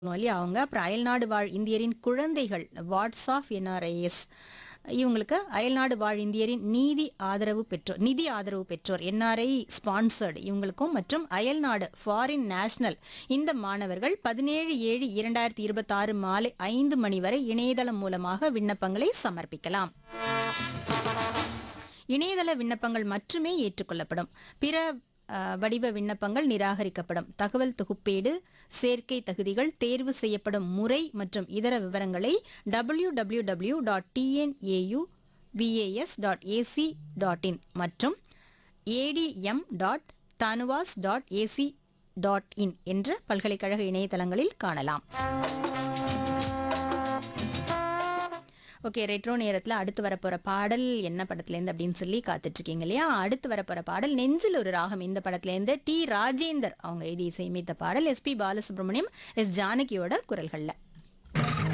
இல்லையா அவங்க அப்புறம் அயல்நாடு வாழ் இந்தியரின் குழந்தைகள் வாட்ஸ் ஆஃப் என்ஆர்ஐஎஸ் இவங்களுக்கு அயல்நாடு வாழ் இந்தியரின் நீதி ஆதரவு பெற்றோர் நிதி ஆதரவு பெற்றோர் என்ஆர்ஐ ஸ்பான்சர்டு இவங்களுக்கும் மற்றும் அயல்நாடு ஃபாரின் நேஷனல் இந்த மாணவர்கள் பதினேழு ஏழு இரண்டாயிரத்தி இருபத்தாறு மாலை ஐந்து மணி வரை இணையதளம் மூலமாக விண்ணப்பங்களை சமர்ப்பிக்கலாம் இணையதள விண்ணப்பங்கள் மட்டுமே ஏற்றுக்கொள்ளப்படும் பிற அஹ், வடிவ விண்ணப்பங்கள் நிராகரிக்கப்படும் தகவல் தொகுப்பேடு சேர்க்கை தகுதிகள் தேர்வு செய்யப்படும் முறை மற்றும் இதர விவரங்களை W W W dot TNAU VAS dot AC dot in மற்றும் ADM dot TANUVAS dot AC dot in என்ற பல்கலைக்கழக இணையதளங்களில் காணலாம் ஓகே ரெட்ரோ நேரத்தில் அடுத்து வரப்போற பாடல் என்ன படத்துலேருந்து அப்படின்னு சொல்லி காத்துட்டு இருக்கீங்க இல்லையா அடுத்து வரப்போற பாடல் நெஞ்சில் ஒரு ராகம் இந்த படத்துலேருந்து டி ராஜேந்தர் அவங்க எழுதி இசையமைத்த பாடல் எஸ்பி பாலசுப்ரமணியம் எஸ் ஜானகியோட குரல்களில்